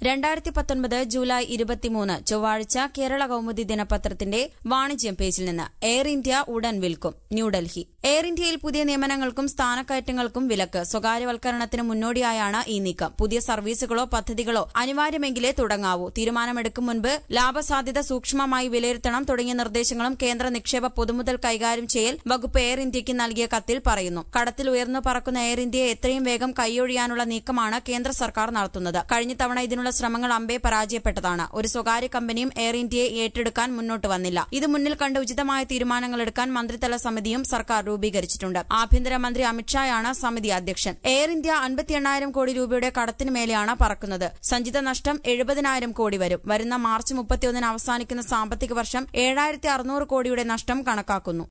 രണ്ടായിരത്തി പത്തൊൻപത് ജൂലൈ ഇരുപത്തിമൂന്ന് ചൊവ്വാഴ്ച കേരള കൌമുദി ദിനപത്രത്തിന്റെ വാണിജ്യം പേജിൽ നിന്ന് എയർ ഇന്ത്യ ഉടൻ വിൽക്കും ന്യൂഡൽഹി എയർ ഇന്ത്യയിൽ പുതിയ നിയമനങ്ങൾക്കും സ്ഥാനക്കയറ്റങ്ങൾക്കും വിലക്ക് സ്വകാര്യവൽക്കരണത്തിന് മുന്നോടിയായാണ് ഈ നീക്കം പുതിയ സർവീസുകളോ പദ്ധതികളോ അനിവാര്യമെങ്കിലേ തുടങ്ങാവൂ തീരുമാനമെടുക്കും മുൻപ് ലാഭസാധ്യത സൂക്ഷ്മമായി വിലയിരുത്തണം തുടങ്ങിയ നിർദ്ദേശങ്ങളും കേന്ദ്ര നിക്ഷേപ പൊതുമുതൽ കൈകാര്യം ചെയ്യൽ വകുപ്പ് എയർ ഇന്ത്യയ്ക്ക് നൽകിയ കത്തിൽ പറയുന്നു കടത്തിൽ ഉയർന്നു പറക്കുന്ന എയർ ഇന്ത്യയെ എത്രയും വേഗം കൈയൊഴിയാനുള്ള നീക്കമാണ് കേന്ദ്ര സർക്കാർ നടത്തുന്നത് കഴിഞ്ഞ തവണ ഇതിനുള്ള ശ്രമങ്ങൾ അമ്പെ പരാജയപ്പെട്ടതാണ് ഒരു സ്വകാര്യ കമ്പനിയും എയർ ഇന്ത്യയെ ഏറ്റെടുക്കാൻ മുന്നോട്ട് വന്നില്ല ഇത് മുന്നിൽ കണ്ട് ഉചിതമായ തീരുമാനങ്ങൾ എടുക്കാൻ മന്ത്രിതല സമിതിയും സർക്കാർ രൂപീകരിച്ചിട്ടുണ്ട് ആഭ്യന്തരമന്ത്രി അമിത്ഷായാണ് സമിതി അധ്യക്ഷൻ എയർ ഇന്ത്യ അൻപത്തി എണ്ണായിരം കോടി രൂപയുടെ കടത്തിന് മേലെയാണ് പറക്കുന്നത് സഞ്ചിത നഷ്ടം എഴുപതിനായിരം കോടി വരും വരുന്ന മാർച്ച് മുപ്പത്തിയൊന്നിന് അവസാനിക്കുന്ന സാമ്പത്തിക വർഷം ഏഴായിരത്തി അറുന്നൂറ് കോടിയുടെ നഷ്ടം കണക്കാക്കുന്നു